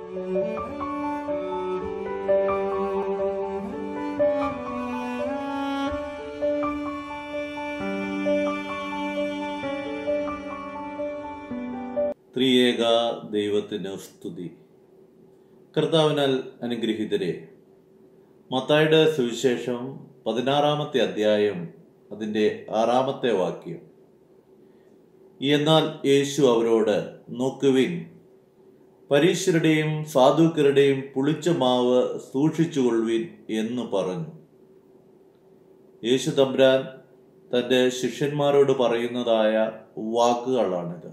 ത്രിയേക ദൈവത്തിന് സ്തുതി കർത്താവിനാൽ അനുഗ്രഹീതരെ മത്തായുടെ സുവിശേഷം പതിനാറാമത്തെ അധ്യായം അതിൻ്റെ ആറാമത്തെ വാക്യം എന്നാൽ യേശു അവരോട് നോക്കുവിൻ പരീശരുടെയും സാധുക്കരുടെയും പുളിച്ച മാവ് സൂക്ഷിച്ചുകൊള്ളുവിൻ എന്ന് പറഞ്ഞു യേശു തമ്പുരാൻ തൻ്റെ ശിഷ്യന്മാരോട് പറയുന്നതായ വാക്കുകളാണിത്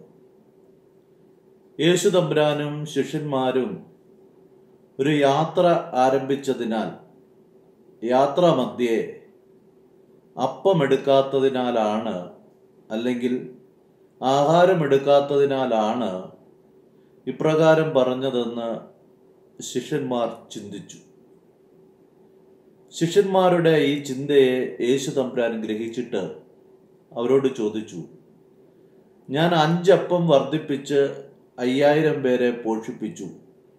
യേശു തമ്പുരാനും ശിഷ്യന്മാരും ഒരു യാത്ര ആരംഭിച്ചതിനാൽ യാത്രാമധ്യേ അപ്പമെടുക്കാത്തതിനാലാണ് അല്ലെങ്കിൽ ആഹാരമെടുക്കാത്തതിനാലാണ് ഇപ്രകാരം പറഞ്ഞതെന്ന് ശിഷ്യന്മാർ ചിന്തിച്ചു ശിഷ്യന്മാരുടെ ഈ ചിന്തയെ യേശു തമ്പുരാൻ ഗ്രഹിച്ചിട്ട് അവരോട് ചോദിച്ചു ഞാൻ അഞ്ചപ്പം വർദ്ധിപ്പിച്ച് അയ്യായിരം പേരെ പോഷിപ്പിച്ചു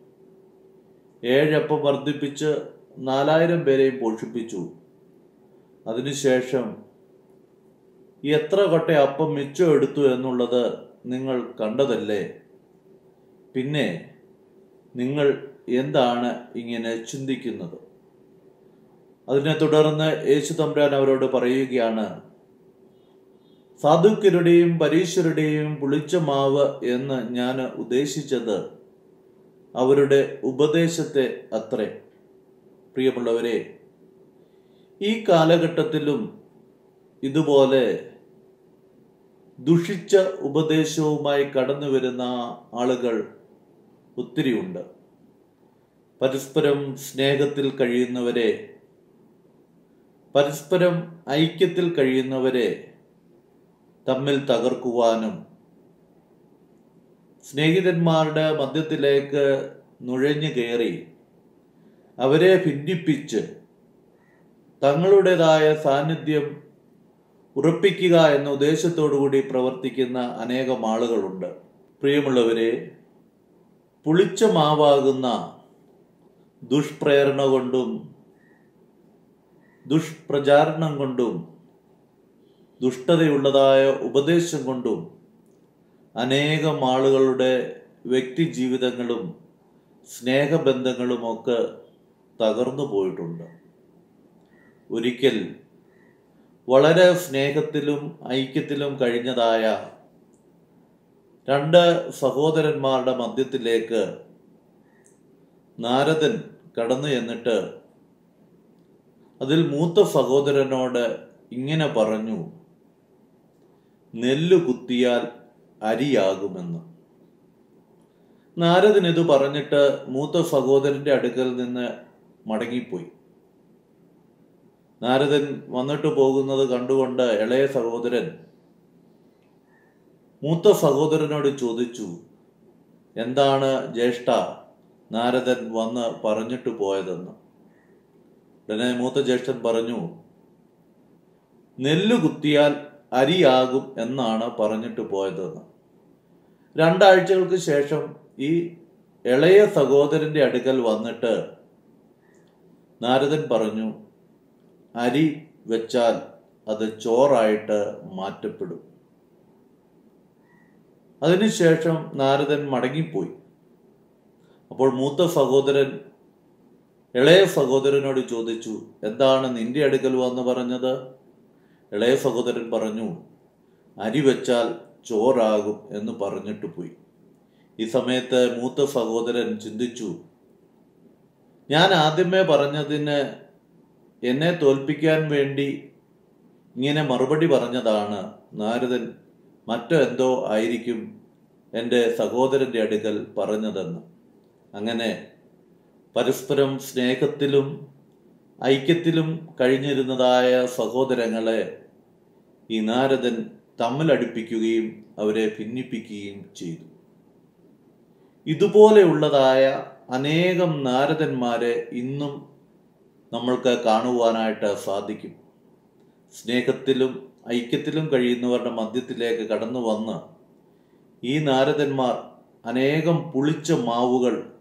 ഏഴപ്പം വർദ്ധിപ്പിച്ച് നാലായിരം പേരെയും പോഷിപ്പിച്ചു അതിനുശേഷം എത്ര കൊട്ട അപ്പം മിച്ചം എടുത്തു എന്നുള്ളത് നിങ്ങൾ കണ്ടതല്ലേ പിന്നെ നിങ്ങൾ എന്താണ് ഇങ്ങനെ ചിന്തിക്കുന്നത് അതിനെ തുടർന്ന് യേശു തമ്പുരാൻ അവരോട് പറയുകയാണ് സാധുക്കരുടെയും പരീശരുടെയും പുളിച്ച മാവ് എന്ന് ഞാൻ ഉദ്ദേശിച്ചത് അവരുടെ ഉപദേശത്തെ അത്രേ പ്രിയമുള്ളവരെ ഈ കാലഘട്ടത്തിലും ഇതുപോലെ ദുഷിച്ച ഉപദേശവുമായി കടന്നു വരുന്ന ആളുകൾ ഒത്തിരിയുണ്ട് പരസ്പരം സ്നേഹത്തിൽ കഴിയുന്നവരെ പരസ്പരം ഐക്യത്തിൽ കഴിയുന്നവരെ തമ്മിൽ തകർക്കുവാനും സ്നേഹിതന്മാരുടെ മധ്യത്തിലേക്ക് നുഴഞ്ഞു കയറി അവരെ ഭിന്നിപ്പിച്ച് തങ്ങളുടേതായ സാന്നിധ്യം ഉറപ്പിക്കുക എന്ന ഉദ്ദേശത്തോടുകൂടി പ്രവർത്തിക്കുന്ന അനേകം ആളുകളുണ്ട് പ്രിയമുള്ളവരെ പുളിച്ച മാവാകുന്ന ദുഷ്പ്രേരണ കൊണ്ടും ദുഷ്പ്രചാരണം കൊണ്ടും ദുഷ്ടതയുള്ളതായ ഉപദേശം കൊണ്ടും അനേകം ആളുകളുടെ വ്യക്തി ജീവിതങ്ങളും സ്നേഹബന്ധങ്ങളുമൊക്കെ തകർന്നു പോയിട്ടുണ്ട് ഒരിക്കൽ വളരെ സ്നേഹത്തിലും ഐക്യത്തിലും കഴിഞ്ഞതായ രണ്ട് സഹോദരന്മാരുടെ മധ്യത്തിലേക്ക് നാരദൻ കടന്നു എന്നിട്ട് അതിൽ മൂത്ത സഹോദരനോട് ഇങ്ങനെ പറഞ്ഞു നെല്ല് കുത്തിയാൽ അരിയാകുമെന്ന് നാരദൻ ഇത് പറഞ്ഞിട്ട് മൂത്ത സഹോദരന്റെ അടുക്കൽ നിന്ന് മടങ്ങിപ്പോയി നാരദൻ വന്നിട്ട് പോകുന്നത് കണ്ടുകൊണ്ട് ഇളയ സഹോദരൻ മൂത്ത സഹോദരനോട് ചോദിച്ചു എന്താണ് ജ്യേഷ്ഠ നാരദൻ വന്ന് പറഞ്ഞിട്ട് പോയതെന്ന് ഉടനെ മൂത്ത ജ്യേഷ്ഠൻ പറഞ്ഞു നെല്ല് കുത്തിയാൽ അരിയാകും എന്നാണ് പറഞ്ഞിട്ട് പോയതെന്ന് രണ്ടാഴ്ചകൾക്ക് ശേഷം ഈ ഇളയ സഹോദരന്റെ അടുക്കൽ വന്നിട്ട് നാരദൻ പറഞ്ഞു അരി വെച്ചാൽ അത് ചോറായിട്ട് മാറ്റപ്പെടും അതിനുശേഷം നാരദൻ മടങ്ങിപ്പോയി അപ്പോൾ മൂത്ത സഹോദരൻ ഇളയ സഹോദരനോട് ചോദിച്ചു എന്താണ് നിന്റെ അടുക്കൽ വന്ന് പറഞ്ഞത് ഇളയ സഹോദരൻ പറഞ്ഞു അരി വെച്ചാൽ ചോറാകും എന്ന് പറഞ്ഞിട്ട് പോയി ഈ സമയത്ത് മൂത്ത സഹോദരൻ ചിന്തിച്ചു ഞാൻ ആദ്യമേ പറഞ്ഞതിന് എന്നെ തോൽപ്പിക്കാൻ വേണ്ടി ഇങ്ങനെ മറുപടി പറഞ്ഞതാണ് നാരദൻ മറ്റോ എന്തോ ആയിരിക്കും എൻ്റെ സഹോദരൻ്റെ അടുക്കൽ പറഞ്ഞതെന്ന് അങ്ങനെ പരസ്പരം സ്നേഹത്തിലും ഐക്യത്തിലും കഴിഞ്ഞിരുന്നതായ സഹോദരങ്ങളെ ഈ നാരദൻ തമ്മിലടുപ്പിക്കുകയും അവരെ ഭിന്നിപ്പിക്കുകയും ചെയ്തു ഇതുപോലെയുള്ളതായ അനേകം നാരദന്മാരെ ഇന്നും നമ്മൾക്ക് കാണുവാനായിട്ട് സാധിക്കും സ്നേഹത്തിലും ഐക്യത്തിലും കഴിയുന്നവരുടെ മധ്യത്തിലേക്ക് കടന്നു വന്ന് ഈ നാരദന്മാർ അനേകം പുളിച്ച മാവുകൾ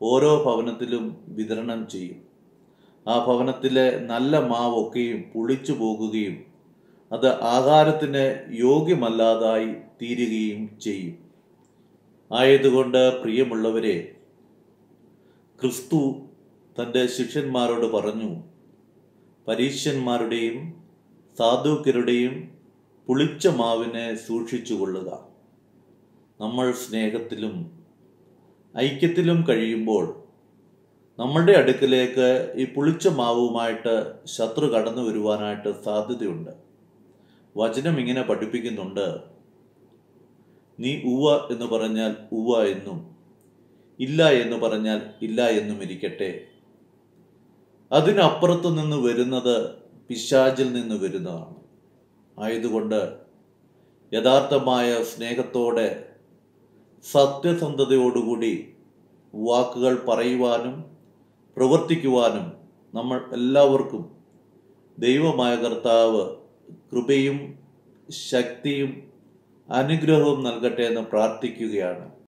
ഓരോ ഭവനത്തിലും വിതരണം ചെയ്യും ആ ഭവനത്തിലെ നല്ല മാവൊക്കെയും പുളിച്ചു പോകുകയും അത് ആഹാരത്തിന് യോഗ്യമല്ലാതായി തീരുകയും ചെയ്യും ആയതുകൊണ്ട് പ്രിയമുള്ളവരെ ക്രിസ്തു തൻ്റെ ശിഷ്യന്മാരോട് പറഞ്ഞു പരീക്ഷന്മാരുടെയും സാധുക്കരുടെയും പുളിച്ച മാവിനെ സൂക്ഷിച്ചു കൊള്ളുക നമ്മൾ സ്നേഹത്തിലും ഐക്യത്തിലും കഴിയുമ്പോൾ നമ്മളുടെ അടുക്കിലേക്ക് ഈ പുളിച്ച മാവുമായിട്ട് ശത്രു കടന്നു വരുവാനായിട്ട് സാധ്യതയുണ്ട് വചനം ഇങ്ങനെ പഠിപ്പിക്കുന്നുണ്ട് നീ ഉവ എന്ന് പറഞ്ഞാൽ ഉവ എന്നും ഇല്ല എന്ന് പറഞ്ഞാൽ ഇല്ല എന്നും ഇരിക്കട്ടെ അതിനപ്പുറത്തു നിന്ന് വരുന്നത് പിശാചിൽ നിന്ന് വരുന്നതാണ് ആയതുകൊണ്ട് യഥാർത്ഥമായ സ്നേഹത്തോടെ സത്യസന്ധതയോടുകൂടി വാക്കുകൾ പറയുവാനും പ്രവർത്തിക്കുവാനും നമ്മൾ എല്ലാവർക്കും ദൈവമായ കർത്താവ് കൃപയും ശക്തിയും അനുഗ്രഹവും നൽകട്ടെ എന്ന് പ്രാർത്ഥിക്കുകയാണ്